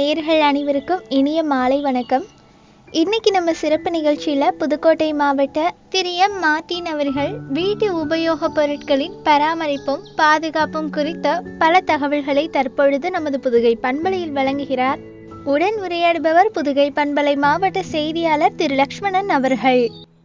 நேயர்கள் அனைவருக்கும் இனிய மாலை வணக்கம் இன்னைக்கு நம்ம சிறப்பு நிகழ்ச்சியில் புதுக்கோட்டை மாவட்ட திரு எம் மார்ட்டின் அவர்கள் வீட்டு உபயோகப் பொருட்களின் பராமரிப்பும் பாதுகாப்பும் குறித்த பல தகவல்களை தற்பொழுது நமது புதுகை பண்பலையில் வழங்குகிறார் உடன் உரையாடுபவர் புதுகை பண்பலை மாவட்ட செய்தியாளர் திரு லக்ஷ்மணன் அவர்கள்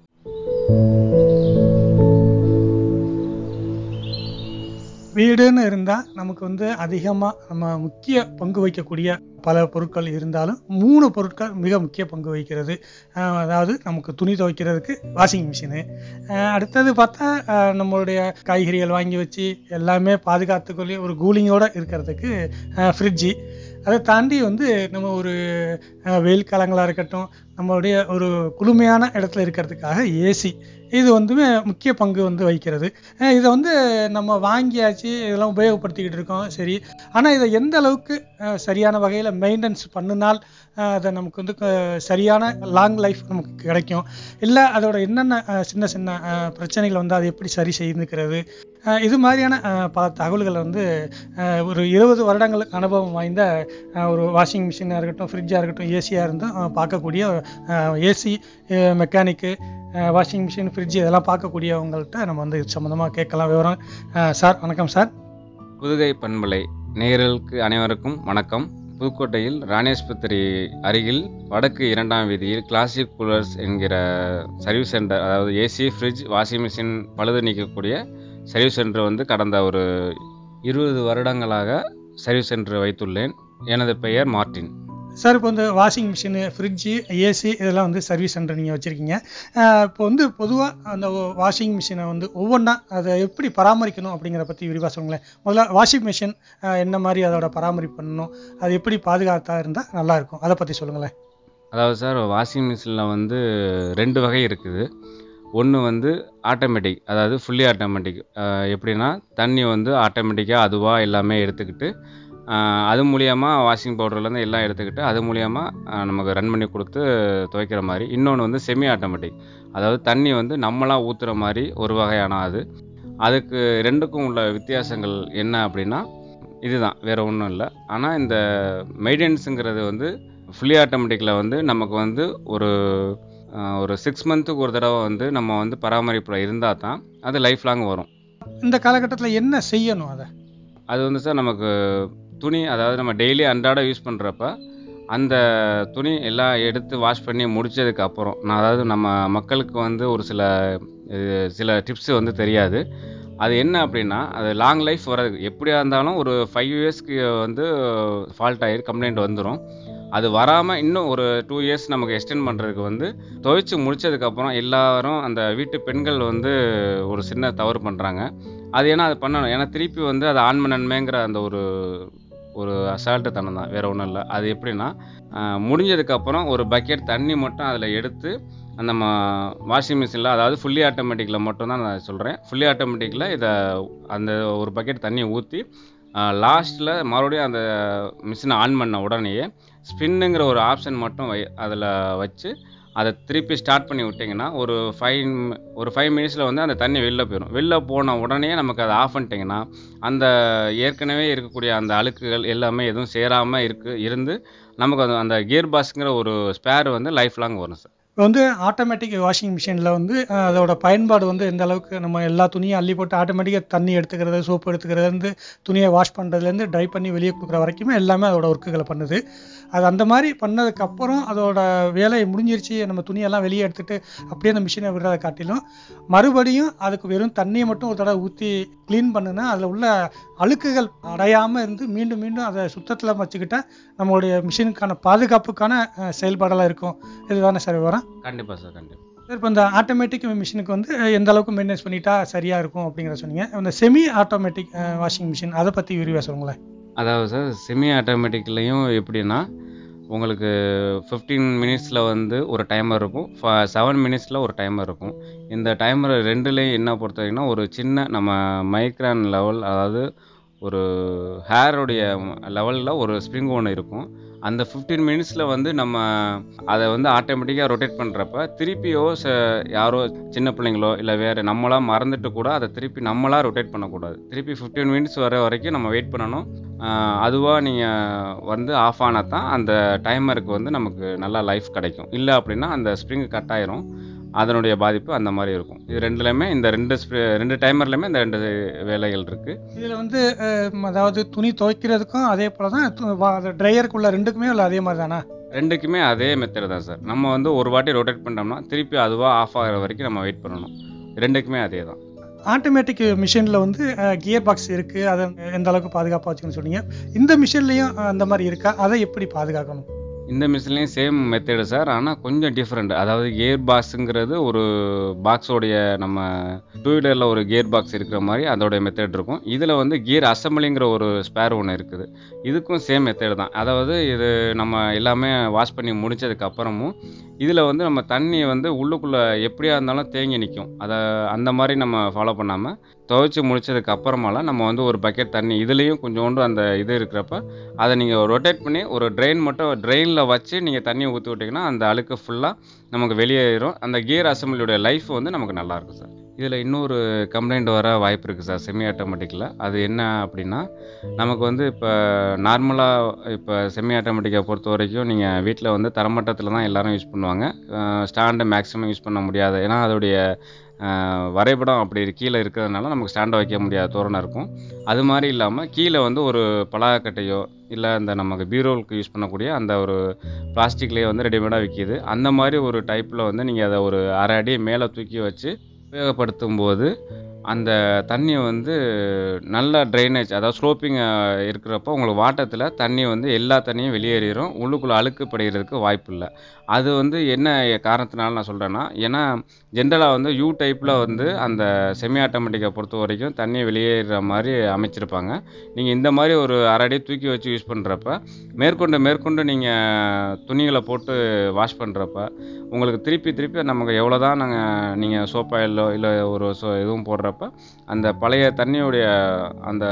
வீடுன்னு இருந்தால் நமக்கு வந்து அதிகமாக நம்ம முக்கிய பங்கு வகிக்கக்கூடிய பல பொருட்கள் இருந்தாலும் மூணு பொருட்கள் மிக முக்கிய பங்கு வகிக்கிறது அஹ் அதாவது நமக்கு துணி துவைக்கிறதுக்கு வாஷிங் மிஷினு அடுத்தது பார்த்தா அஹ் நம்மளுடைய காய்கறிகள் வாங்கி வச்சு எல்லாமே பாதுகாத்துக்கொள்ளி ஒரு கூலிங்கோடு இருக்கிறதுக்கு ஃப்ரிட்ஜி அதை தாண்டி வந்து நம்ம ஒரு அஹ், வெயில் காலங்களாக இருக்கட்டும் நம்மளுடைய ஒரு குளுமையான இடத்துல இருக்கிறதுக்காக ஏசி இது வந்துமே முக்கிய பங்கு வந்து வகிக்கிறது அஹ் இதை வந்து நம்ம வாங்கியாச்சு இதெல்லாம் உபயோகப்படுத்திக்கிட்டு இருக்கோம் சரி ஆனால் இதை எந்த அளவுக்கு அஹ், சரியான வகையில் மெயின்டெனன்ஸ் பண்ணினால் அஹ், அதை நமக்கு வந்து க- சரியான லாங் லைஃப் நமக்கு கிடைக்கும் இல்லை அதோட என்னென்ன அஹ், சின்ன சின்ன அஹ், பிரச்சனைகள் வந்து அதை எப்படி சரி செய்துக்கிறது அஹ், இது மாதிரியான அஹ், பல தகவல்களை வந்து அஹ், ஒரு இருபது வருடங்களுக்கு அனுபவம் வாய்ந்த அஹ், ஒரு வாஷிங் மிஷினாக இருக்கட்டும் ஃப்ரிட்ஜாக இருக்கட்டும் ஏசியாக இருந்தும் அஹ், பார்க்கக்கூடிய ஏசி மெக்கானிக்கு வாஷிங் மிஷின் ஃப்ரிட்ஜ் இதெல்லாம் பார்க்கக்கூடியவங்கள்ட்ட நம்ம வந்து இது சம்மந்தமாக கேட்கலாம் விவரம் அஹ், சார் வணக்கம் சார் புதுகை பண்பலை நேயர்களுக்கு அனைவருக்கும் வணக்கம் புதுக்கோட்டையில் ராணேஸ்பத்திரி அருகில் வடக்கு இரண்டாம் வீதியில் கிளாசிக் கூலர்ஸ் என்கிற சர்வீஸ் சென்டர் அதாவது ஏசி ஃப்ரிட்ஜ் வாஷிங் மிஷின் பழுது நீக்கக்கூடிய சர்வீஸ் சென்டர் வந்து கடந்த ஒரு இருபது வருடங்களாக சர்வீஸ் சென்டர் வைத்துள்ளேன் எனது பெயர் மார்ட்டின் சார் இப்போ வந்து வாஷிங் மிஷினு ஃப்ரிட்ஜு ஏசி இதெல்லாம் வந்து சர்வீஸ் சென்டர் நீங்கள் வச்சுருக்கீங்க இப்போ வந்து பொதுவாக அந்த வாஷிங் மிஷினை வந்து ஒவ்வொன்றா அதை எப்படி பராமரிக்கணும் அப்படிங்கிற பற்றி விரிவாக சொல்லுங்களேன் முதல்ல வாஷிங் மிஷின் என்ன மாதிரி அதோட பராமரிப்பு பண்ணணும் அது எப்படி பாதுகாத்தா இருந்தால் நல்லாயிருக்கும் அதை பற்றி சொல்லுங்களேன் அதாவது சார் வாஷிங் மிஷினில் வந்து ரெண்டு வகை இருக்குது ஒன்று வந்து ஆட்டோமேட்டிக் அதாவது ஃபுல்லி ஆட்டோமேட்டிக் எப்படின்னா தண்ணி வந்து ஆட்டோமேட்டிக்காக அதுவாக எல்லாமே எடுத்துக்கிட்டு ஆஹ் அது மூலியமாக வாஷிங் பவுடர்லேருந்து எல்லாம் எடுத்துக்கிட்டு அது மூலியமாக நமக்கு ரன் பண்ணி கொடுத்து துவைக்கிற மாதிரி இன்னொன்று வந்து செமி ஆட்டோமேட்டிக் அதாவது தண்ணி வந்து நம்மளாக ஊற்றுற மாதிரி ஒரு வகையான அது அதுக்கு ரெண்டுக்கும் உள்ள வித்தியாசங்கள் என்ன அப்படின்னா இதுதான் வேறு ஒன்றும் இல்லை ஆனால் இந்த மெயின்டெனன்ஸுங்கிறது வந்து ஃபுல்லி ஆட்டோமேட்டிக்கில் வந்து நமக்கு வந்து ஒரு ஆஹ், ஒரு சிக்ஸ் மந்த்துக்கு ஒரு தடவை வந்து நம்ம வந்து பராமரிப்பில் இருந்தால் தான் அது லைஃப் லாங் வரும் இந்த காலகட்டத்தில் என்ன செய்யணும் அதை அது வந்து சார் நமக்கு துணி அதாவது நம்ம டெய்லி அன்றாட யூஸ் பண்ணுறப்ப அந்த துணி எல்லாம் எடுத்து வாஷ் பண்ணி முடிச்சதுக்கு அப்புறம் நான் அதாவது நம்ம மக்களுக்கு வந்து ஒரு சில இது, சில டிப்ஸ் வந்து தெரியாது அது என்ன அப்படின்னா அது லாங் லைஃப் வர்றதுக்கு எப்படியா இருந்தாலும் ஒரு ஃபைவ் இயர்ஸ்க்கு வந்து ஃபால்ட் ஆகி கம்ப்ளைண்ட் வந்துடும் அது வராமல் இன்னும் ஒரு டூ இயர்ஸ் நமக்கு எக்ஸ்டெண்ட் பண்ணுறதுக்கு வந்து துவைச்சு முடிச்சதுக்கப்புறம் எல்லாரும் அந்த வீட்டு பெண்கள் வந்து ஒரு சின்ன தவறு பண்ணுறாங்க அது ஏன்னா அது பண்ணணும் ஏன்னா திருப்பி வந்து அது ஆண் நன்மைங்கிற அந்த ஒரு ஒரு அசால்ட்டு தனம் தான் வேறு ஒன்றும் இல்லை அது எப்படின்னா ஆஹ், முடிஞ்சதுக்கப்புறம் ஒரு பக்கெட் தண்ணி மட்டும் அதில் எடுத்து அந்த நம்ம வாஷிங் மிஷினில் அதாவது ஃபுல்லி ஆட்டோமேட்டிக்கில் மட்டும்தான் நான் சொல்கிறேன் ஃபுல்லி ஆட்டோமேட்டிக்கில் இதை அந்த ஒரு பக்கெட் தண்ணி ஊற்றி லாஸ்ட்டில் மறுபடியும் அந்த மிஷினை ஆன் பண்ண உடனேயே ஸ்பின்னுங்கிற ஒரு ஆப்ஷன் மட்டும் வை அதில் வச்சு அதை திருப்பி ஸ்டார்ட் பண்ணி விட்டிங்கன்னா ஒரு ஃபைவ் ஒரு ஃபைவ் மினிட்ஸில் வந்து அந்த தண்ணி வெளில போயிடும் வெளில போன உடனே நமக்கு அதை ஆஃப் பண்ணிட்டிங்கன்னா அந்த ஏற்கனவே இருக்கக்கூடிய அந்த அழுக்குகள் எல்லாமே எதுவும் சேராமல் இருக்கு இருந்து நமக்கு அது அந்த கியர் பாக்ஸுங்கிற ஒரு ஸ்பேர் வந்து லைஃப் லாங் வரும் சார் இப்போ வந்து ஆட்டோமேட்டிக் வாஷிங் மிஷினில் வந்து அஹ், அதோட பயன்பாடு வந்து எந்த அளவுக்கு நம்ம எல்லா துணியும் அள்ளி போட்டு ஆட்டோமேட்டிக்காக தண்ணி எடுத்துக்கிறது சோப்பு எடுத்துக்கிறதுலேருந்து துணியை வாஷ் பண்ணுறதுலேருந்து ட்ரை பண்ணி வெளியே கொடுக்குற வரைக்குமே எல்லாமே அதோட ஒர்க்குகளை பண்ணுது அது அந்த மாதிரி பண்ணதுக்கப்புறம் அதோட வேலை முடிஞ்சிருச்சு நம்ம துணியெல்லாம் வெளியே எடுத்துட்டு அப்படியே அந்த மிஷினை விடுறதை காட்டிலும் மறுபடியும் அதுக்கு வெறும் தண்ணியை மட்டும் ஒரு தடவை ஊற்றி க்ளீன் பண்ணுனா அதில் உள்ள அழுக்குகள் அடையாமல் இருந்து மீண்டும் மீண்டும் அதை சுத்தத்தில் வச்சுக்கிட்டா நம்மளுடைய மிஷினுக்கான பாதுகாப்புக்கான அஹ், செயல்பாடெல்லாம் இருக்கும் இதுதானே சார் விவரம் கண்டிப்பாக சார் கண்டிப்பாக சார் இப்போ இந்த ஆட்டோமேட்டிக் மிஷினுக்கு வந்து அஹ், எந்த அளவுக்கு மெயின்டைன்ஸ் பண்ணிட்டா சரியா இருக்கும் அப்படிங்கிற சொன்னீங்க இந்த செமி ஆட்டோமேட்டிக் வாஷிங் மிஷின் அதை பற்றி விரிவாக சொல்லுங்களேன் அதாவது சார் செமி ஆட்டோமேட்டிக்லேயும் எப்படின்னா உங்களுக்கு ஃபிஃப்டீன் மினிட்ஸில் வந்து ஒரு டைமர் இருக்கும் செவன் மினிட்ஸில் ஒரு டைமர் இருக்கும் இந்த டைமர் ரெண்டுலேயும் என்ன பொறுத்த வரைக்கும்னா ஒரு சின்ன நம்ம மைக்ரான் லெவல் அதாவது ஒரு ஹேருடைய லெவலில் ஒரு ஸ்ப்ரிங் ஒன்று இருக்கும் அந்த ஃபிஃப்டீன் மினிட்ஸில் வந்து நம்ம அதை வந்து ஆட்டோமேட்டிக்காக ரொட்டேட் பண்ணுறப்ப திருப்பியோ ச யாரோ சின்ன பிள்ளைங்களோ இல்லை வேறு நம்மளா மறந்துட்டு கூட அதை திருப்பி நம்மளா ரொட்டேட் பண்ணக்கூடாது திருப்பி ஃபிஃப்டீன் மினிட்ஸ் வர வரைக்கும் நம்ம வெயிட் பண்ணணும் அதுவாக நீங்கள் வந்து ஆஃப் ஆனால் தான் அந்த டைமருக்கு வந்து நமக்கு நல்லா லைஃப் கிடைக்கும் இல்லை அப்படின்னா அந்த ஸ்ப்ரிங் கட் ஆயிரும் அதனுடைய பாதிப்பு அந்த மாதிரி இருக்கும் இது ரெண்டுலையுமே இந்த ரெண்டு ஸ்ப்ரி ரெண்டு டைமர்லையுமே இந்த ரெண்டு வேலைகள் இருக்குது இதில் வந்து அஹ், அதாவது துணி துவைக்கிறதுக்கும் அதே போல தான் ட்ரையருக்குள்ள ரெண்டுக்குமே உள்ள அதே மாதிரி தானா ரெண்டுக்குமே அதே மெத்தட் தான் சார் நம்ம வந்து ஒரு வாட்டி ரொட்டேட் பண்ணிட்டோம்னா திருப்பி அதுவாக ஆஃப் ஆகிற வரைக்கும் நம்ம வெயிட் பண்ணணும் ரெண்டுக்குமே அதே தான் ஆட்டோமேட்டிக் மிஷினில் வந்து கியர் பாக்ஸ் இருக்குது அதை எந்த அளவுக்கு பாதுகாப்பாக வச்சுக்கணும்னு சொன்னீங்க இந்த மிஷின்லேயும் அந்த மாதிரி இருக்கா அதை எப்படி பாதுகாக்கணும் இந்த மிஷின்லேயும் சேம் மெத்தடு சார் ஆனால் கொஞ்சம் டிஃப்ரெண்ட் அதாவது கியர் பாக்ஸுங்கிறது ஒரு பாக்ஸோடைய நம்ம டூ வீலரில் ஒரு கியர் பாக்ஸ் இருக்கிற மாதிரி அதோடைய மெத்தட் இருக்கும் இதில் வந்து கியர் அசம்பிளிங்கிற ஒரு ஸ்பேர் ஒன்று இருக்குது இதுக்கும் சேம் மெத்தட் தான் அதாவது இது நம்ம எல்லாமே வாஷ் பண்ணி முடிச்சதுக்கு அப்புறமும் இதில் வந்து நம்ம தண்ணி வந்து உள்ளுக்குள்ளே எப்படியா இருந்தாலும் தேங்கி நிற்கும் அதை அந்த மாதிரி நம்ம ஃபாலோ பண்ணாமல் துவைச்சி முடிச்சதுக்கு அப்புறமாலாம் நம்ம வந்து ஒரு பக்கெட் தண்ணி இதுலேயும் கொஞ்சோண்டு அந்த இது இருக்கிறப்ப அதை நீங்கள் ரொட்டேட் பண்ணி ஒரு ட்ரெயின் மட்டும் ட்ரெயினில் வச்சு நீங்கள் தண்ணியை ஊற்றி விட்டிங்கன்னா அந்த அழுக்கு ஃபுல்லாக நமக்கு வெளியேறும் அந்த கியர் அசம்பிளியோட லைஃப் வந்து நமக்கு நல்லாயிருக்கும் சார் இதில் இன்னொரு கம்ப்ளைண்ட் வர வாய்ப்பு இருக்குது சார் செமி ஆட்டோமேட்டிக்கில் அது என்ன அப்படின்னா நமக்கு வந்து இப்போ நார்மலாக இப்போ செமி ஆட்டோமேட்டிக்கை பொறுத்த வரைக்கும் நீங்கள் வீட்டில் வந்து தரமட்டத்தில் தான் எல்லாரும் யூஸ் பண்ணுவாங்க ஸ்டாண்டை மேக்ஸிமம் யூஸ் பண்ண முடியாது ஏன்னா அதோடைய அஹ், வரைபடம் அப்படி கீழே இருக்கிறதுனால நமக்கு ஸ்டாண்டை வைக்க முடியாத தோரணை இருக்கும் அது மாதிரி இல்லாமல் கீழே வந்து ஒரு பலாக்கட்டையோ இல்லை இந்த நமக்கு பீரோலுக்கு யூஸ் பண்ணக்கூடிய அந்த ஒரு பிளாஸ்டிக்லேயே வந்து ரெடிமேடாக விற்கிது அந்த மாதிரி ஒரு டைப்பில் வந்து நீங்கள் அதை ஒரு அரை அடி மேலே தூக்கி வச்சு உபயோகப்படுத்தும் போது அந்த தண்ணி வந்து நல்ல ட்ரைனேஜ் அதாவது ஸ்லோப்பிங் இருக்கிறப்போ உங்களுக்கு வாட்டத்தில் தண்ணி வந்து எல்லா தண்ணியும் வெளியேறிடும் உள்ளுக்குள்ளே அழுக்கு படுகிறதுக்கு வாய்ப்பு இல்லை அது வந்து என்ன காரணத்தினால நான் சொல்கிறேன்னா ஏன்னா ஜென்ரலாக வந்து யூ டைப்பில் வந்து அந்த செமி ஆட்டோமேட்டிக்கை பொறுத்த வரைக்கும் தண்ணி வெளியேறுற மாதிரி அமைச்சிருப்பாங்க நீங்கள் இந்த மாதிரி ஒரு அரை அடி தூக்கி வச்சு யூஸ் பண்ணுறப்ப மேற்கொண்டு மேற்கொண்டு நீங்கள் துணிகளை போட்டு வாஷ் பண்ணுறப்ப உங்களுக்கு திருப்பி திருப்பி நமக்கு எவ்வளோ தான் நாங்கள் நீங்கள் சோப் ஆயிலோ இல்லை ஒரு சோ இதுவும் போடுறப்ப அந்த பழைய தண்ணியுடைய அந்த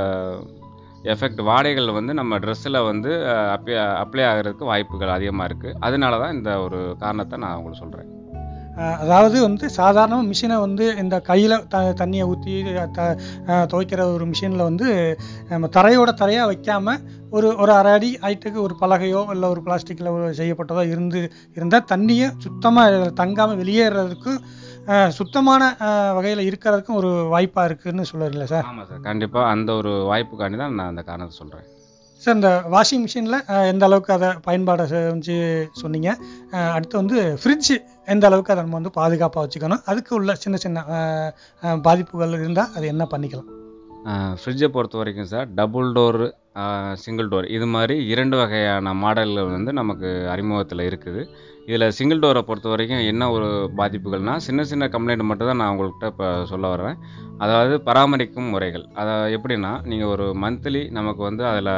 எஃபெக்ட் வாடைகள் வந்து நம்ம ட்ரெஸ்ஸில் வந்து அப்ளை அப்ளை ஆகிறதுக்கு வாய்ப்புகள் அதிகமாக இருக்குது அதனால தான் இந்த ஒரு காரணத்தை நான் உங்களுக்கு சொல்கிறேன் அஹ் அதாவது வந்து சாதாரண மிஷினை வந்து இந்த கையில் த தண்ணியை ஊற்றி த அஹ் துவைக்கிற ஒரு மிஷினில் வந்து நம்ம தரையோட தரையாக வைக்காம ஒரு ஒரு அரை அடி ஹைட்டுக்கு ஒரு பலகையோ இல்லை ஒரு பிளாஸ்டிக்கில் செய்யப்பட்டதோ இருந்து இருந்தால் தண்ணியை சுத்தமாக தங்காமல் வெளியேறதுக்கும் அஹ் சுத்தமான வகையில் இருக்கிறதுக்கும் ஒரு வாய்ப்பாக இருக்குதுன்னு சொல்லுறீங்களா சார் ஆமாம் சார் கண்டிப்பாக அந்த ஒரு வாய்ப்புக்காண்டி தான் நான் அந்த காரணத்தை சொல்கிறேன் சார் இந்த வாஷிங் மிஷினில் எந்த அளவுக்கு அதை பயன்பாடை செஞ்சு சொன்னீங்க அஹ் அடுத்து வந்து ஃப்ரிட்ஜ் எந்த அளவுக்கு அதை நம்ம வந்து பாதுகாப்பாக வச்சுக்கணும் அதுக்கு உள்ள சின்ன சின்ன அஹ், அஹ், பாதிப்புகள் இருந்தால் அது என்ன பண்ணிக்கலாம் ஃப்ரிட்ஜை பொறுத்த வரைக்கும் sir double door single door இது மாதிரி இரண்டு வகையான மாடல்கள் வந்து நமக்கு அறிமுகத்தில் இருக்குது இதில் சிங்கிள் டோரை பொறுத்த வரைக்கும் என்ன ஒரு பாதிப்புகள்னா சின்ன சின்ன கம்ப்ளைண்ட் மட்டும் தான் நான் உங்கள்கிட்ட இப்போ சொல்ல வர்றேன் அதாவது பராமரிக்கும் முறைகள் அதாவது எப்படின்னா நீங்கள் ஒரு மந்த்லி நமக்கு வந்து அதில்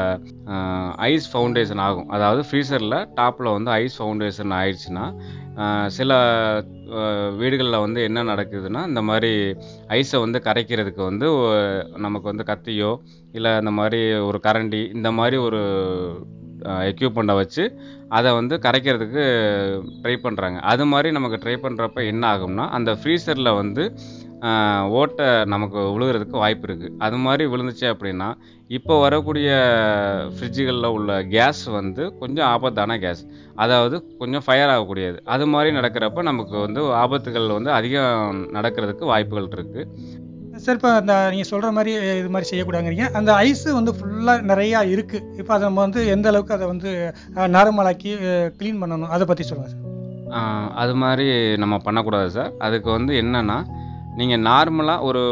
ஐஸ் ஃபவுண்டேஷன் ஆகும் அதாவது ஃப்ரீசரில் டாப்பில் வந்து ஐஸ் ஃபவுண்டேஷன் ஆயிடுச்சுன்னா ஆஹ் சில வீடுகளில் வந்து என்ன நடக்குதுன்னா இந்த மாதிரி ஐஸை வந்து கரைக்கிறதுக்கு வந்து ஒ- நமக்கு வந்து கத்தியோ இல்லை இந்த மாதிரி ஒரு கரண்டி இந்த மாதிரி ஒரு எக்யூப்மெண்ட்டை வச்சு அதை வந்து கரைக்கிறதுக்கு ட்ரை பண்ணுறாங்க அது மாதிரி நமக்கு ட்ரை பண்ணுறப்ப என்ன ஆகும்னா அந்த ஃப்ரீசரில் வந்து ஆஹ், ஓட்டை நமக்கு விழுகிறதுக்கு வாய்ப்பு இருக்குது அது மாதிரி விழுந்துச்சு அப்படின்னா இப்போ வரக்கூடிய ஃப்ரிட்ஜுகளில் உள்ள கேஸ் வந்து கொஞ்சம் ஆபத்தான கேஸ் அதாவது கொஞ்சம் ஃபயர் ஆகக்கூடியது அது மாதிரி நடக்கிறப்ப நமக்கு வந்து ஆபத்துகள் வந்து அதிகம் நடக்கிறதுக்கு வாய்ப்புகள் இருக்குது சார் இப்போ அந்த நீங்கள் சொல்கிற மாதிரி இது மாதிரி செய்யக்கூடாதுங்கிறீங்க அந்த ஐஸு வந்து ஃபுல்லாக நிறையா இருக்குது இப்போ அதை நம்ம வந்து எந்த அளவுக்கு அதை வந்து நார்மலாக்கி க்ளீன் பண்ணணும் அதை பற்றி சொல்லுங்கள் சார் ஆஹ் அது மாதிரி நம்ம பண்ணக்கூடாது சார் அதுக்கு வந்து என்னன்னா நீங்கள் நார்மலாக ஒரு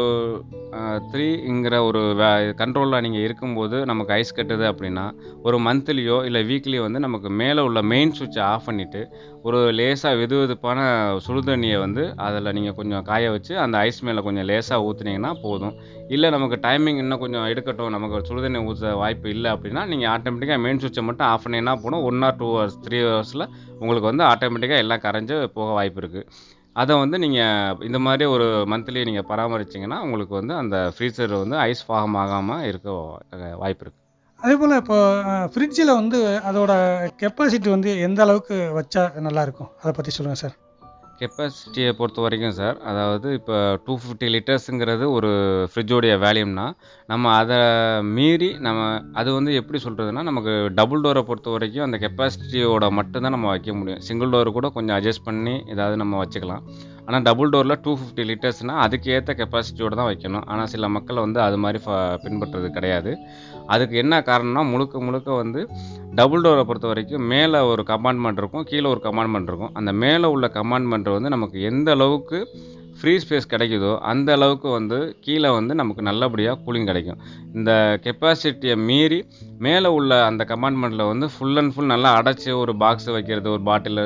த்ரீங்கிற ஒரு கண்ட்ரோலில் நீங்கள் இருக்கும்போது நமக்கு ஐஸ் கட்டுது அப்படின்னா ஒரு மந்த்லியோ இல்லை வீக்லியோ வந்து நமக்கு மேலே உள்ள மெயின் சுவிட்சை ஆஃப் பண்ணிவிட்டு ஒரு லேசாக வெது வெதுப்பான சுடுதண்ணியை வந்து அதில் நீங்கள் கொஞ்சம் காய வச்சு அந்த ஐஸ் மேலே கொஞ்சம் லேசாக ஊற்றுனீங்கன்னா போதும் இல்லை நமக்கு டைமிங் இன்னும் கொஞ்சம் எடுக்கட்டும் நமக்கு சுடுதண்ணி ஊற்ற வாய்ப்பு இல்லை அப்படின்னா நீங்கள் ஆட்டோமேட்டிக்காக மெயின் சுவிட்சை மட்டும் ஆஃப் பண்ணிங்கன்னா போதும் one or two hours three ஹவர்ஸில் உங்களுக்கு வந்து ஆட்டோமேட்டிக்காக எல்லாம் கரைஞ்சு போக வாய்ப்பு இருக்குது அதை வந்து நீங்கள் இந்த மாதிரி ஒரு மந்த்லி நீங்கள் பராமரிச்சிங்கன்னா உங்களுக்கு வந்து அந்த ஃப்ரீசர் வந்து ஐஸ் ஃபாகம் ஆகாமல் இருக்க வா- வாய்ப்பு இருக்குது அதே போல் இப்போ ஃப்ரிட்ஜில் வந்து அதோட கெப்பாசிட்டி வந்து எந்த அளவுக்கு வச்சா நல்லா இருக்கும் அதை பற்றி சொல்லுங்கள் சார் கெப்பாசிட்டியை பொறுத்த வரைக்கும் சார் அதாவது இப்போ டூ ஃபிஃப்டி லிட்டர்ஸுங்கிறது ஒரு ஃப்ரிட்ஜோடைய வேல்யூம்னா நம்ம அதை மீறி நம்ம அது வந்து எப்படி சொல்கிறதுனா நமக்கு டபுள் டோரை பொறுத்த வரைக்கும் அந்த கெப்பாசிட்டியோட மட்டும்தான் நம்ம வைக்க முடியும் சிங்கிள் டோர் கூட கொஞ்சம் அட்ஜஸ்ட் பண்ணி ஏதாவது நம்ம வச்சுக்கலாம் ஆனால் டபுள் டோரில் டூ ஃபிஃப்டி லிட்டர்ஸ்னால் அதுக்கு ஏற்ற கெப்பாசிட்டியோட தான் வைக்கணும் ஆனால் சில மக்கள் வந்து அது மாதிரி ஃப- பின்பற்றுறது கிடையாது அதுக்கு என்ன காரணம்னா முழுக்க முழுக்க வந்து டபுள் டோரை பொறுத்த வரைக்கும் மேலே ஒரு கம்பார்ட்மெண்ட் இருக்கும் கீழே ஒரு கம்பார்ட்மெண்ட் இருக்கும் அந்த மேலே உள்ள கம்பார்ட்மெண்ட் வந்து நமக்கு எந்த அளவுக்கு ஃப்ரீ ஸ்பேஸ் கிடைக்குதோ அந்த அளவுக்கு வந்து கீழே வந்து நமக்கு நல்லபடியாக கூலிங் கிடைக்கும் இந்த கெப்பாசிட்டியை மீறி மேலே உள்ள அந்த கம்பார்ட்மெண்ட்டில் வந்து ஃபுல் அண்ட் ஃபுல் நல்லா அடைச்சி ஒரு பாக்ஸ் வைக்கிறது ஒரு பாட்டில்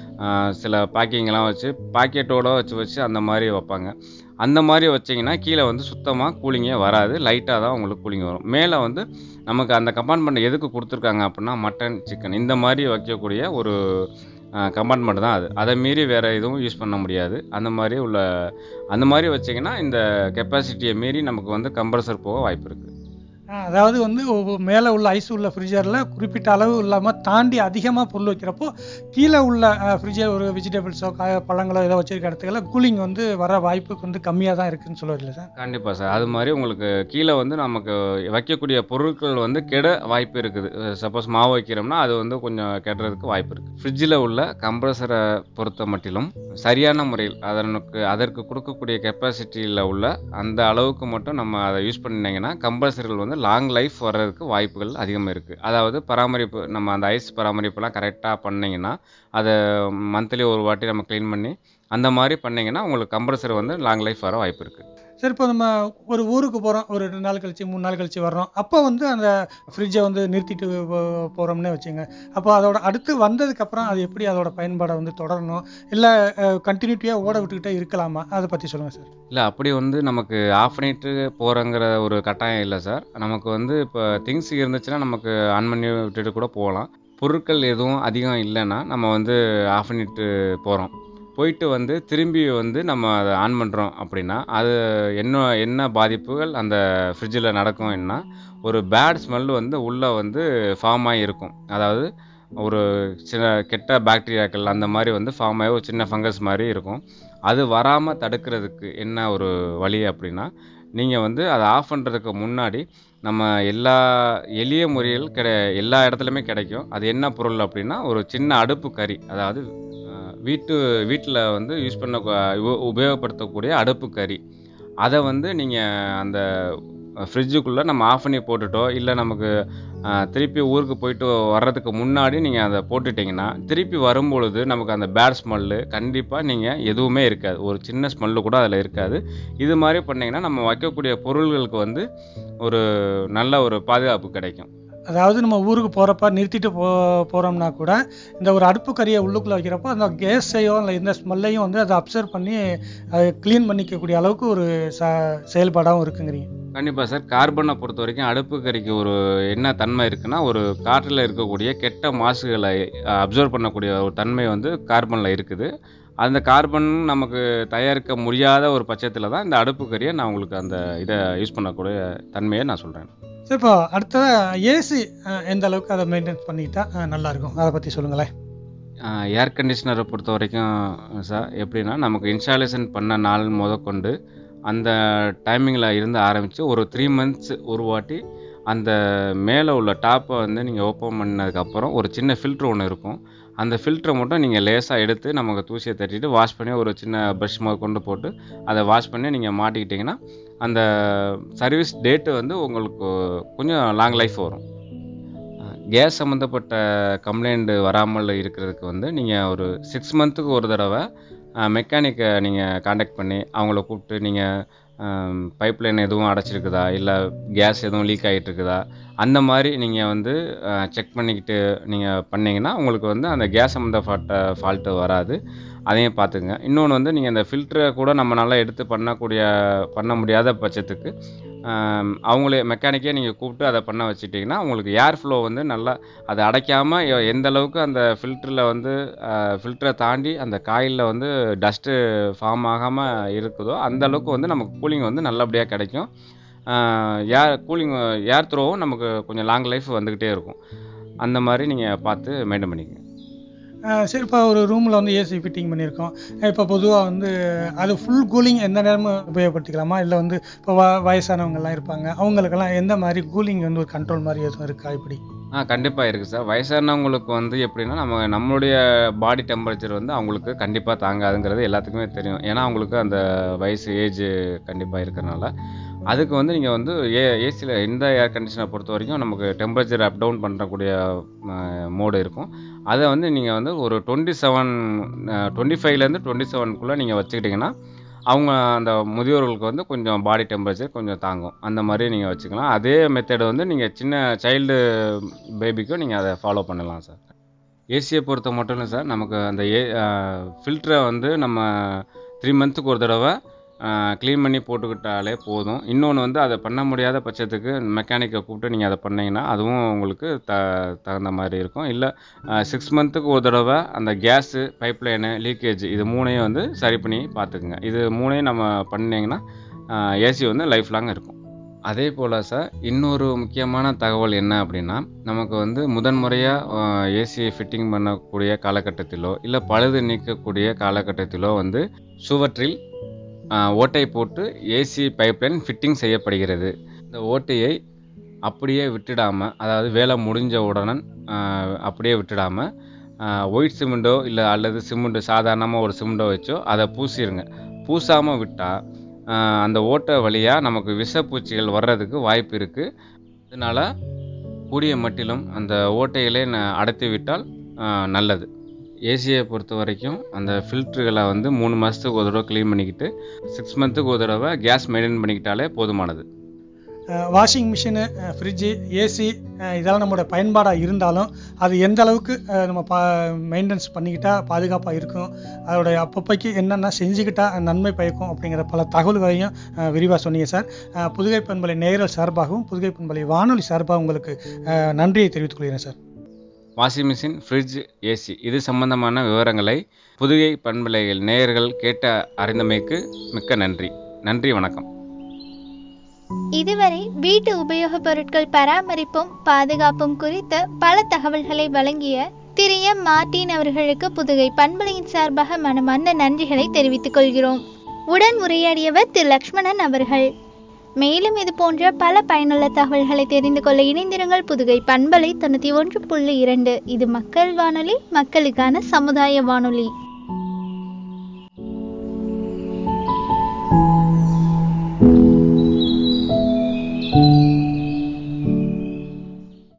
சில பேக்கிங்லாம் வச்சு பாக்கெட்டோட வச்சு வச்சு அந்த மாதிரி வைப்பாங்க அந்த மாதிரி வச்சிங்கன்னா கீழே வந்து சுத்தமாக கூலிங்கே வராது லைட்டாக தான் உங்களுக்கு கூலிங் வரும் மேலே வந்து நமக்கு அந்த கம்பார்ட்மெண்ட் எதுக்கு கொடுத்துருக்காங்க அப்படின்னா மட்டன் சிக்கன் இந்த மாதிரி வைக்கக்கூடிய ஒரு கம்பார்ட்மெண்ட் தான் அது அதை மீறி வேறு எதுவும் யூஸ் பண்ண முடியாது அந்த மாதிரி உள்ள அந்த மாதிரி வச்சிங்கன்னா இந்த கெப்பாசிட்டியை மீறி நமக்கு வந்து கம்ப்ரஸர் போக வாய்ப்பு இருக்குது அதாவது வந்து ஒவ்வொரு மேலே உள்ள ஐஸ் உள்ள ஃப்ரிட்ஜரில் குறிப்பிட்ட அளவு இல்லாமல் தாண்டி அதிகமாக பொருள் வைக்கிறப்போ கீழே உள்ள ஃப்ரிட்ஜர் ஒரு வெஜிடபிள்ஸோ காய பழங்களோ ஏதோ வச்சிருக்க இடத்துல கூலிங் வந்து வர வாய்ப்புக்கு வந்து கம்மியாக தான் இருக்குன்னு சொல்லுவதில்ல சார் கண்டிப்பாக சார் அது மாதிரி உங்களுக்கு கீழே வந்து நமக்கு வைக்கக்கூடிய பொருட்கள் வந்து கெட வாய்ப்பு இருக்குது சப்போஸ் மாவு வைக்கிறோம்னா அது வந்து கொஞ்சம் கெடுறதுக்கு வாய்ப்பு இருக்குது ஃப்ரிட்ஜில் உள்ள கம்ப்ரஸரை பொறுத்த மட்டிலும் சரியான முறையில் அதனுக்கு அதற்கு கொடுக்கக்கூடிய கெப்பாசிட்டியில் உள்ள அந்த அளவுக்கு மட்டும் நம்ம அதை யூஸ் பண்ணிங்கன்னா கம்ப்ரஸர்கள் வந்து லாங் லைஃப் வர்றதுக்கு வாய்ப்புகள் அதிகமாக இருக்குது அதாவது பராமரிப்பு நம்ம அந்த ஐஸ் பராமரிப்புலாம் கரெக்டாக பண்ணிங்கன்னா அதை மந்த்லி ஒரு வாட்டி நம்ம க்ளீன் பண்ணி அந்த மாதிரி பண்ணிங்கன்னா உங்களுக்கு கம்ப்ரஸர் வந்து லாங் லைஃப் வர வாய்ப்பு இருக்குது சரி இப்போ நம்ம ஒரு ஊருக்கு போகிறோம் ஒரு ரெண்டு நாள் கழிச்சு மூணு நாள் கழிச்சு வர்றோம் அப்போ வந்து அந்த ஃப்ரிட்ஜை வந்து நிறுத்திட்டு போ- போறோம்னே வச்சுங்க அப்போ அதோட அடுத்து வந்ததுக்கப்புறம் அது எப்படி அதோட பயன்பாடை வந்து தொடரணும் இல்லை கண்டினியூட்டியாக ஓட விட்டுக்கிட்டே இருக்கலாமா அதை பற்றி சொல்லுங்கள் சார் இல்லை அப்படி வந்து நமக்கு ஆஃப் பண்ணிட்டு போகிறங்கிற ஒரு கட்டாயம் இல்லை சார் நமக்கு வந்து இப்போ திங்ஸ் இருந்துச்சுன்னா நமக்கு ஆன் பண்ணி விட்டுட்டு கூட போகலாம் பொருட்கள் எதுவும் அதிகம் இல்லைன்னா நம்ம வந்து ஆஃப் பண்ணிட்டு போகிறோம் போயிட்டு வந்து திரும்பி வந்து நம்ம அதை ஆன் பண்ணுறோம் அப்படின்னா அது என்ன என்ன பாதிப்புகள் அந்த ஃப்ரிட்ஜில் நடக்கும்னா ஒரு பேட் ஸ்மெல் வந்து உள்ளே வந்து ஃபார்ம் ஆகி இருக்கும் அதாவது ஒரு சின்ன கெட்ட பாக்டீரியாக்கள் அந்த மாதிரி வந்து ஃபார்ம் ஆகி ஒரு சின்ன ஃபங்கஸ் மாதிரி இருக்கும் அது வராமல் தடுக்கிறதுக்கு என்ன ஒரு வழி அப்படின்னா நீங்கள் வந்து அதை ஆஃப் பண்ணுறதுக்கு முன்னாடி நம்ம எல்லா எளிய முறையில் கிடை எல்லா இடத்துலையுமே கிடைக்கும் அது என்ன பொருள் அப்படின்னா ஒரு சின்ன அடுப்பு கறி அதாவது அஹ், வீட்டு வீட்டில் வந்து யூஸ் பண்ண உப- உபயோகப்படுத்தக்கூடிய அடுப்பு கறி அதை வந்து நீங்கள் அந்த ஃப்ரிட்ஜுக்குள்ளே நம்ம ஆஃப் பண்ணி போட்டுட்டோ இல்லை நமக்கு அஹ், திருப்பி ஊருக்கு போயிட்டு வர்றதுக்கு முன்னாடி நீங்கள் அதை போட்டுட்டிங்கன்னா திருப்பி வரும்பொழுது நமக்கு அந்த பேட் ஸ்மெல்லு கண்டிப்பாக நீங்கள் எதுவுமே இருக்காது ஒரு சின்ன ஸ்மெல்லு கூட அதில் இருக்காது இது மாதிரி பண்ணிங்கன்னா நம்ம வைக்கக்கூடிய பொருள்களுக்கு வந்து ஒரு நல்ல ஒரு பாதுகாப்பு கிடைக்கும் அதாவது நம்ம ஊருக்கு போகிறப்ப நிறுத்திட்டு போ போகிறோம்னா கூட இந்த ஒரு அடுப்பு கறியை உள்ளுக்குள்ளே வைக்கிறப்போ அந்த கேஸையோ இல்லை இந்த ஸ்மெல்லையும் வந்து அதை அப்சர்வ் பண்ணி அதை க்ளீன் பண்ணிக்கக்கூடிய அளவுக்கு ஒரு ச செயல்பாடாகவும் இருக்குங்கிறீங்க கண்டிப்பாக சார் கார்பனை பொறுத்த வரைக்கும் அடுப்பு கறிக்கு ஒரு என்ன தன்மை இருக்குன்னா ஒரு காற்றில் இருக்கக்கூடிய கெட்ட மாசுகளை அப்சர்வ் பண்ணக்கூடிய ஒரு தன்மை வந்து கார்பனில் இருக்குது அந்த கார்பன் நமக்கு தயாரிக்க முடியாத ஒரு பட்சத்தில் தான் இந்த அடுப்பு கறியை நான் உங்களுக்கு அந்த இதை யூஸ் பண்ணக்கூடிய தன்மையை நான் சொல்கிறேன் சரி இப்போ அடுத்தது ஏசி எந்த அளவுக்கு அதை மெயின்டைன் பண்ணிக்கிட்டா அஹ், நல்லா இருக்கும் அதை பற்றி சொல்லுங்களேன் ஏர் கண்டிஷனரை பொறுத்த வரைக்கும் சார் எப்படின்னா நமக்கு இன்ஸ்டாலேஷன் பண்ண நாள் முதற்கொண்டு அந்த டைமிங்கில் இருந்து ஆரம்பித்து ஒரு த்ரீ மந்த்ஸ் ஒரு வாட்டி அந்த மேலே உள்ள டாப்பை வந்து நீங்கள் ஓப்பன் பண்ணதுக்கப்புறம் ஒரு சின்ன ஃபில்ட்ரு ஒன்று இருக்கும் அந்த ஃபில்டரை மட்டும் நீங்கள் லேசாக எடுத்து நமக்கு தூசியை தட்டிட்டு வாஷ் பண்ணி ஒரு சின்ன ப்ரஷ் முதல் கொண்டு போட்டு அதை வாஷ் பண்ணி நீங்கள் மாட்டிக்கிட்டிங்கன்னா அந்த சர்வீஸ் டேட்டு வந்து உங்களுக்கு கொஞ்சம் லாங் லைஃப் வரும் கேஸ் சம்மந்தப்பட்ட கம்ப்ளைண்ட் வராமல் இருக்கிறதுக்கு வந்து நீங்கள் ஒரு சிக்ஸ் மந்த்துக்கு ஒரு தடவை மெக்கானிக்கை நீங்கள் காண்டாக்ட் பண்ணி அவங்கள கூப்பிட்டு நீங்கள் பைப் லைன் எதுவும் அடைச்சிருக்குதா இல்லை கேஸ் எதுவும் லீக் ஆகிட்டு இருக்குதா அந்த மாதிரி நீங்கள் வந்து செக் பண்ணிக்கிட்டு நீங்கள் பண்ணீங்கன்னா உங்களுக்கு வந்து அந்த கேஸ் சம்மந்தப்பட்ட ஃபால்ட்டு வராது அதையும் பார்த்துங்க இன்னொன்று வந்து நீங்கள் அந்த ஃபில்டரை கூட நம்ம நல்லா எடுத்து பண்ணக்கூடிய பண்ண முடியாத பட்சத்துக்கு ஆம், அவங்களே மெக்கானிக்கே நீங்கள் கூப்பிட்டு அதை பண்ண வச்சுட்டிங்கன்னா உங்களுக்கு ஏர் ஃப்ளோ வந்து நல்லா அதை அடைக்காமல் எந்த அளவுக்கு அந்த ஃபில்டரில் வந்து ஃபில்டரை தாண்டி அந்த காயிலில் வந்து டஸ்ட்டு ஃபார்ம் ஆகாமல் இருக்குதோ அந்த அளவுக்கு வந்து நமக்கு கூலிங் வந்து நல்லபடியாக கிடைக்கும் ஏர் கூலிங் ஏர் த்ரோவும் நமக்கு கொஞ்சம் லாங் லைஃப் வந்துக்கிட்டே இருக்கும் அந்த மாதிரி நீங்கள் பார்த்து மெயின்டைன் பண்ணிக்கங்க அஹ் சரி இப்போ ஒரு ரூமில் வந்து ஏசி ஃபிட்டிங் பண்ணியிருக்கோம் இப்போ பொதுவாக வந்து அது ஃபுல் கூலிங் எந்த நேரமும் உபயோகப்படுத்திக்கலாமா இல்லை வந்து இப்போ வ வயசானவங்கெல்லாம் இருப்பாங்க அவங்களுக்கெல்லாம் எந்த மாதிரி கூலிங் வந்து ஒரு கண்ட்ரோல் மாதிரி எதுவும் இருக்கா இப்படி ஆ கண்டிப்பாக இருக்குது சார் வயசானவங்களுக்கு வந்து எப்படின்னா நம்ம நம்மளுடைய பாடி டெம்பரேச்சர் வந்து அவங்களுக்கு கண்டிப்பாக தாங்காதுங்கிறது எல்லாத்துக்குமே தெரியும் ஏன்னா அவங்களுக்கு அந்த வயசு ஏஜ் கண்டிப்பாக இருக்கிறனால அதுக்கு வந்து நீங்கள் வந்து ஏ ஏசியில் எந்த ஏர் கண்டிஷனை பொறுத்த வரைக்கும் நமக்கு டெம்பரேச்சர் அப் டவுன் பண்ணக்கூடிய மோடு இருக்கும் அதை வந்து நீங்கள் வந்து ஒரு டுவெண்ட்டி செவன் டுவெண்ட்டி ஃபைவ்லேருந்து டுவெண்ட்டி செவனுக்குள்ளே நீங்கள் வச்சுக்கிட்டிங்கன்னா அவங்க அந்த முதியோர்களுக்கு வந்து கொஞ்சம் பாடி டெம்பரேச்சர் கொஞ்சம் தாங்கும் அந்த மாதிரி நீங்கள் வச்சுக்கலாம் அதே மெத்தட் வந்து நீங்கள் சின்ன சைல்டு பேபிக்கும் நீங்கள் அதை ஃபாலோ பண்ணலாம் சார் ஏசியை பொறுத்த மட்டும் இல்லை சார் நமக்கு அந்த ஏ ஃபில்டரை வந்து நம்ம த்ரீ மந்த்துக்கு ஒரு தடவை க்ளீன் பண்ணி போட்டுக்கிட்டாலே போதும் இன்னொன்று வந்து அதை பண்ண முடியாத பட்சத்துக்கு மெக்கானிக்கை கூப்பிட்டு நீங்கள் அதை பண்ணீங்கன்னா அதுவும் உங்களுக்கு த தகுந்த மாதிரி இருக்கும் இல்லை சிக்ஸ் மந்த்துக்கு ஒரு தடவை அந்த கேஸு பைப்லைனு லீக்கேஜ் இது மூணையும் வந்து சரி பண்ணி பார்த்துக்குங்க இது மூணையும் நம்ம பண்ணிங்கன்னா ஏசி வந்து லைஃப் லாங் இருக்கும் அதே போல் சார் இன்னொரு முக்கியமான தகவல் என்ன அப்படின்னா நமக்கு வந்து முதன்முறையாக ஏசி ஃபிட்டிங் பண்ணக்கூடிய காலகட்டத்திலோ இல்லை பழுது நீக்கக்கூடிய காலகட்டத்திலோ வந்து சுவற்றில் ஆஹ், ஓட்டை போட்டு ஏசி பைப்லைன் ஃபிட்டிங் செய்யப்படுகிறது இந்த ஓட்டையை அப்படியே விட்டுடாமல் அதாவது வேலை முடிஞ்ச உடனே ஆஹ், அப்படியே விட்டுடாமல் ஒயிட் சிமெண்டோ இல்லை அல்லது சிமெண்ட் சாதாரணமாக ஒரு சிமெண்டோ வச்சோ அதை பூசிடுங்க பூசாமல் விட்டால் அந்த ஓட்டை வழியாக நமக்கு விஷப்பூச்சிகள் வர்றதுக்கு வாய்ப்பு இருக்குது அதனால் கூடிய மட்டிலும் அந்த ஓட்டைகளை ந- அடைத்து விட்டால் ஆஹ், நல்லது ஏசியை பொறுத்த வரைக்கும் அந்த ஃபில்ட்ருகளை வந்து மூணு மாதத்துக்கு ஒரு தடவை க்ளீன் பண்ணிக்கிட்டு சிக்ஸ் மந்த்துக்கு ஒரு தடவை கேஸ் மெயின்டைன் பண்ணிக்கிட்டாலே போதுமானது வாஷிங் மிஷினு ஃப்ரிட்ஜு ஏசி இதெல்லாம் நம்மளோட பயன்பாடாக இருந்தாலும் அது எந்த அளவுக்கு அஹ், நம்ம பா மெயின்டெனன்ஸ் பண்ணிக்கிட்டா பாதுகாப்பாக இருக்கும் அதோட அப்பப்போக்கு என்னென்ன செஞ்சுக்கிட்டா நன்மை பயக்கும் அப்படிங்கிற பல தகவல்களையும் விரிவாக சொன்னீங்க சார் அஹ், புதுகை பண்பலை நேயர்கள் சார்பாகவும் புதுகை பண்பலை வானொலி சார்பாக உங்களுக்கு அஹ், நன்றியை தெரிவித்துக் கொள்கிறேன் sir washing machine fridge AC இது சம்பந்தமான விவரங்களை புதுகை பண்பலைகள் நேயர்கள் கேட்ட அறிந்தமைக்கு மிக்க நன்றி நன்றி வணக்கம் இதுவரை வீட்டு உபயோகப் பொருட்கள் பராமரிப்பும் பாதுகாப்பும் குறித்த பல தகவல்களை வழங்கிய திரு எம் மார்ட்டின் அவர்களுக்கு புதுகை பண்பலையின் சார்பாக மனமார்ந்த நன்றிகளை தெரிவித்துக் கொள்கிறோம் உடன் உரையாடியவர் திரு லக்ஷ்மணன் அவர்கள் மேலும் இது போன்ற பல பயனுள்ள தகவல்களை தெரிந்து கொள்ள இணைந்திருங்கள் புதுகை பண்பலை தொண்ணூற்றி ஒன்று புள்ளி இரண்டு இது மக்கள் வானொலி மக்களுக்கான சமுதாய வானொலி